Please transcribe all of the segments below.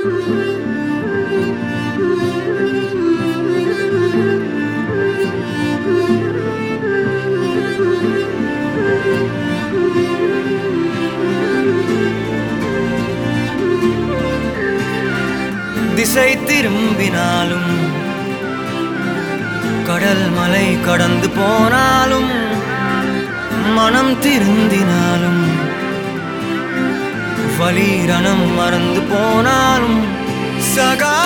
திசை திரும்பினாலும் கடல் மலை கடந்து போனாலும் மனம் திருந்தினாலும் வலீரணம் மறந்து போனாலும் சகா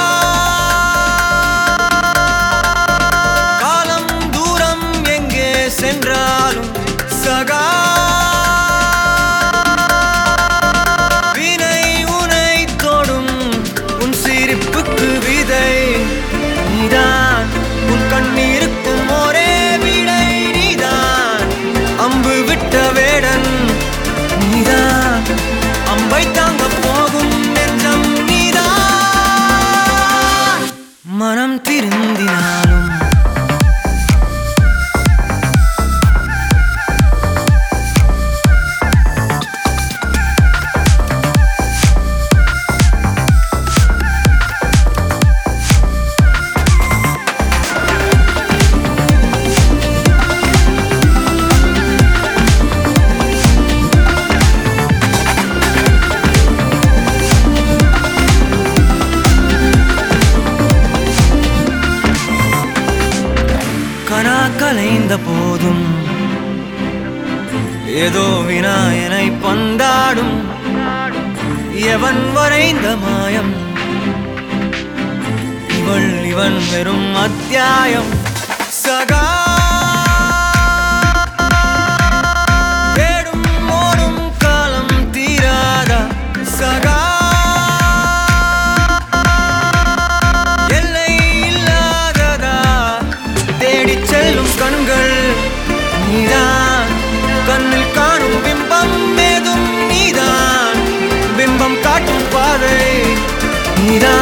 காலம் தூரம் எங்கே சென்றாலும் சகா வினை உனை தொடும் உன் சிரிப்புக்கு விதை நீதான் உன் கண்ணீருக்கும் ஒரே விடை நீதான் அம்பு விட்ட வேடன் நீதான் அம்பை தாங்க போகும் நெஞ்சம் நீதான் மனம் திருந்தினாலும் கனா கலைந்த போதும் ஏதோ வினாயனை பந்தாடும் எவன் வரைந்த மாயம் இவள் இவன் வெறும் அத்தியாயம் சகா தேடும் ஓடும் காலம் தீராதா சகா எல்லை இல்லாததா தேடிச் செல்லும் கண்கள் நீதான் கண்ணில் காணும் பிம்பம் ஏதும் நீதான் பிம்பம் காட்டும் பாதை நீதான்